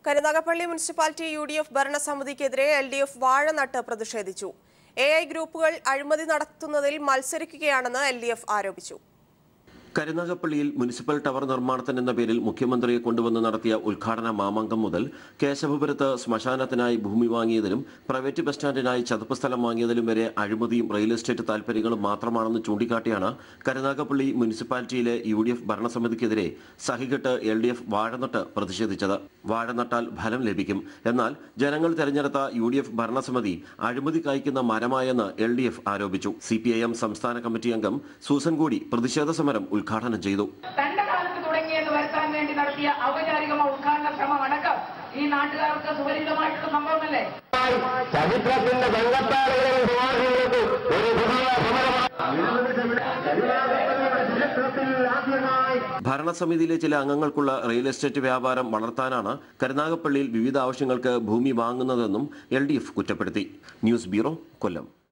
Karunagappally municipality U D F ഭരണസമിതിക്കെതിരെ L D F വാഴനട്ട് പ്രതിഷേധിച്ചു എ ഐ ഗ്രൂപ്പുകൾ അഴിമതി നടത്തുന്നതിൽ മത്സരിക്കുകയാണെന്ന് എൽ ഡി എഫ് ആരോപിച്ചു കരുനാഗപ്പള്ളിയിൽ മുനിസിപ്പൽ ടവർ നിർമ്മാണത്തിനെന്ന പേരിൽ മുഖ്യമന്ത്രിയെ കൊണ്ടുവന്ന് നടത്തിയ ഉദ്ഘാടന മാമാങ്കം മുതൽ കേശവപുരത്ത് ശ്മശാനത്തിനായി ഭൂമി വാങ്ങിയതിലും പ്രൈവറ്റ് ബസ് സ്റ്റാൻഡിനായി ചതുപ്പ് സ്ഥലം വാങ്ങിയതിലും വരെ അഴിമതിയും റിയൽ എസ്റ്റേറ്റ് താൽപര്യങ്ങളും മാത്രമാണെന്ന് ചൂണ്ടിക്കാട്ടിയാണ് കരുനാഗപ്പള്ളി മുനിസിപ്പാലിറ്റിയിലെ യു ഡി എഫ് ഭരണസമിതിക്കെതിരെ സഹികെട്ട് എൽ ഡി എഫ് വാഴനട്ട് പ്രതിഷേധിച്ചത് വാഴനട്ടാൽ ഫലം ലഭിക്കും എന്നാൽ ജനങ്ങൾ തെരഞ്ഞെടുത്ത യു ഡി എഫ് ഭരണസമിതി അഴിമതി കായ്ക്കുന്ന മരമായെന്ന് എൽ ഡി എഫ് ആരോപിച്ചു സി പി ഐ എം സംസ്ഥാന കമ്മിറ്റി അംഗം സൂസൻ കൂടി പ്രതിഷേധ സമരം ഉദ്ഘാടനം ചെയ്തു തന്റെ കാലത്ത് തുടങ്ങിയെന്ന് വരുത്താൻ വേണ്ടി നടത്തിയ ഔപചാരികമായ ഉദ്ഘാടന ശ്രമം അടക്കം ഈ നാട്ടുകാർക്ക് സുപരിചിതമായിട്ടുള്ള സംഭവമല്ലേ ചരിത്രത്തിന്റെ വെള്ളത്താളുകളും സമാധികൾക്ക് ഒരു പുതിയ ചരിത്രത്തിൽ ആദ്യമായി ഭരണസമിതിയിലെ ചില അംഗങ്ങൾക്കുള്ള റിയൽ എസ്റ്റേറ്റ് വ്യാപാരം വളർത്താനാണ് കരുനാഗപ്പള്ളിയിൽ വിവിധ ആവശ്യങ്ങൾക്ക് ഭൂമി വാങ്ങുന്നതെന്നും എൽ കുറ്റപ്പെടുത്തി ന്യൂസ് ബ്യൂറോ കൊല്ലം